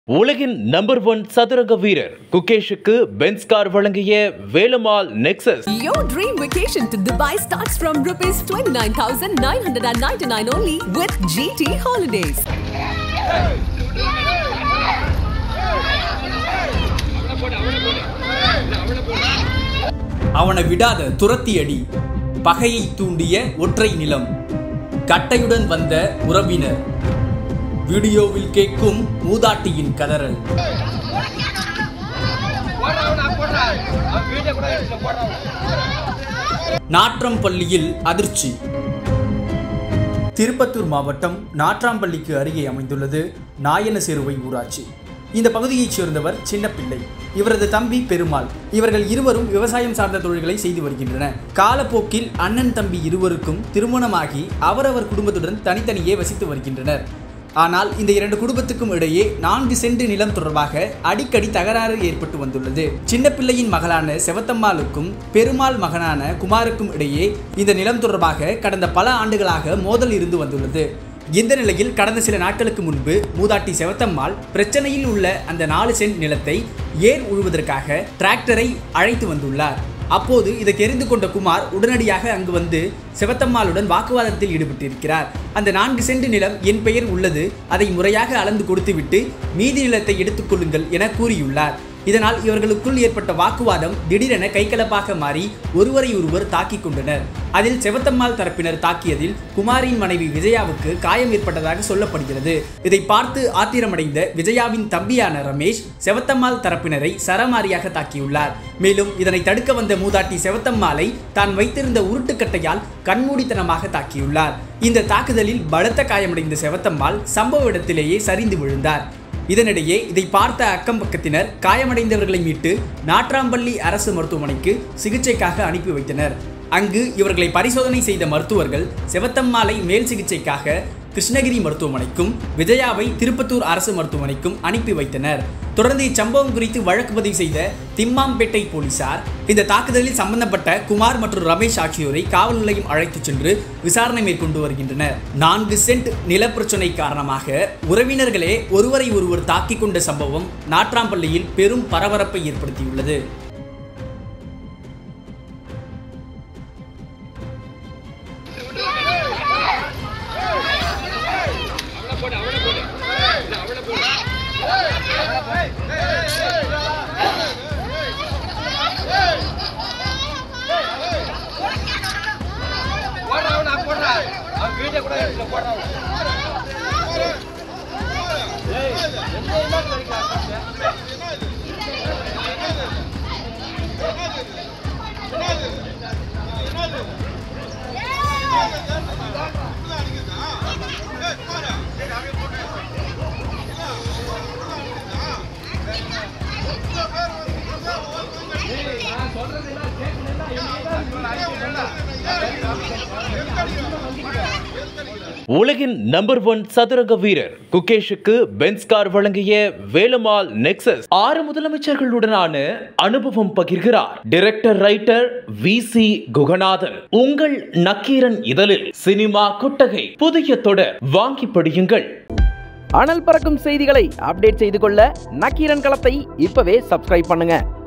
உலகின் number one சதுரங்க வீரர் குகேஷுக்கு பென்ஸ் கார் வழங்கிய Velammal Nexus Your dream vacation to Dubai starts from rupees 29,999 only with GT Holidays. அவனை விடாத துரத்தி அடி பகையை தூண்டிய ஒற்றை நிலம் கட்டையுடன் வந்த உறவினர் வீடியோவில் கேட்கும் மூதாட்டியின் கதறல் நாற்றம்பள்ளியில் அதிர்ச்சி திருப்பத்தூர் மாவட்டம் நாட்ராம்பள்ளிக்கு அருகே அமைந்துள்ளது நாயனசெருவை ஊராட்சி இந்த பகுதியைச் சேர்ந்தவர் சின்னப்பிள்ளை இவரது தம்பி பெருமாள் இவர்கள் இருவரும் விவசாயம் சார்ந்த தொழில்களை செய்து வருகின்றனர் காலப்போக்கில் அண்ணன் தம்பி இருவருக்கும் திருமணமாகி அவரவர் குடும்பத்துடன் தனித்தனியே வசித்து வருகின்றனர் ஆனால் இந்த இரண்டு குடும்பத்துக்கும் இடையே நான்கு சென்ட் நிலம் தொடர்பாக அடிக்கடி தகராறு ஏற்பட்டு வந்துள்ளது சின்னப்பிள்ளையின் மகளான செவத்தம்மாளுக்கும் பெருமாள் மகனான குமாருக்கும் இடையே இந்த நிலம் தொடர்பாக கடந்த பல ஆண்டுகளாக மோதல் இருந்து வந்துள்ளது இந்த நிலையில் கடந்த சில நாட்களுக்கு முன்பு மூதாட்டி செவத்தம்மாள் பிரச்சனையில் உள்ள அந்த நாலு சென்ட் நிலத்தை ஏர் உழுவதற்காக டிராக்டரை அழைத்து வந்துள்ளார் அப்போது இதை தெரிந்து கொண்ட குமார் உடனடியாக அங்கு வந்து செவத்தம்மாளுடன் வாக்குவாதத்தில் ஈடுபட்டிருக்கிறார் அந்த நான்கு சென்ட் நிலம் என் பெயர் உள்ளது அதை முறையாக அளந்து கொடுத்துவிட்டு மீதி நிலத்தை எடுத்துக்கொள்ளுங்கள் என கூறியுள்ளார் இதனால் இவர்களுக்குள் ஏற்பட்ட வாக்குவாதம் திடீரென கைகலப்பாக மாறி ஒருவரை ஒருவர் தாக்கிக் கொண்டனர் அதில் செவத்தம்மாள் தரப்பினர் தாக்கியதில் குமாரின் மனைவி விஜயாவுக்கு காயம் ஏற்பட்டதாக சொல்லப்படுகிறது இதை பார்த்து ஆத்திரமடைந்த விஜயாவின் தம்பியான ரமேஷ் செவத்தம்மாள் தரப்பினரை சரமாரியாக தாக்கியுள்ளார் மேலும் இதனை தடுக்க வந்த மூதாட்டி செவத்தம்மாளை தான் வைத்திருந்த உருட்டுக்கட்டையால் கண்மூடித்தனமாக தாக்கியுள்ளார் இந்த தாக்குதலில் பலத்த காயமடைந்த செவத்தம்மாள் சம்பவ இடத்திலேயே சரிந்து விழுந்தார் இதனிடையே இதை பார்த்த அக்கம் பக்கத்தினர் காயமடைந்தவர்களை மீட்டு நாட்ராம்பள்ளி அரசு மருத்துவமனைக்கு சிகிச்சைக்காக அனுப்பி வைத்தனர் அங்கு இவர்களை பரிசோதனை செய்த மருத்துவர்கள் செவத்தம்மாளை மேல் சிகிச்சைக்காக கிருஷ்ணகிரி மருத்துவமனைக்கும் விஜயாவை திருப்பத்தூர் அரசு மருத்துவமனைக்கும் அனுப்பி வைத்தனர் தொடர்ந்து இச்சம்பவம் குறித்து வழக்கு பதிவு செய்த திம்மாம்பேட்டை போலீசார் இந்த தாக்குதலில் சம்பந்தப்பட்ட குமார் மற்றும் ரமேஷ் ஆகியோரை காவல் நிலையம் அழைத்துச் சென்று விசாரணை மேற்கொண்டு வருகின்றனர் நான்கு சென்ட் நிலப்பிரச்சனை காரணமாக உறவினர்களே ஒருவரை ஒருவர் தாக்கிக் கொண்ட சம்பவம் நாட்ராம்பள்ளியில் பெரும் பரபரப்பை ஏற்படுத்தியுள்ளது போடுறான் நான் போடுறேன் அவன் வீடியோ கூட எடுத்துல போடுறான் உலகின் நம்பர் ஒன் சதுரங்க வீரர் குகேஷுக்கு பென்ஸ் கார் வழங்கிய வேலம்மாள் நெக்சஸ் ஆறு முதலமைச்சர்களுடனான அனுபவம் பகிர்கிறார் director writer V C Kuganathan உங்கள் நக்கீரன் இதழில் சினிமா கொட்டகை புதிய தொடர் வாங்கி படியுங்கள் அனல் பறக்கும் செய்திகளை அப்டேட் செய்து கொள்ள நக்கீரன் களத்தை இப்பவே சப்ஸ்கிரைப் பண்ணுங்க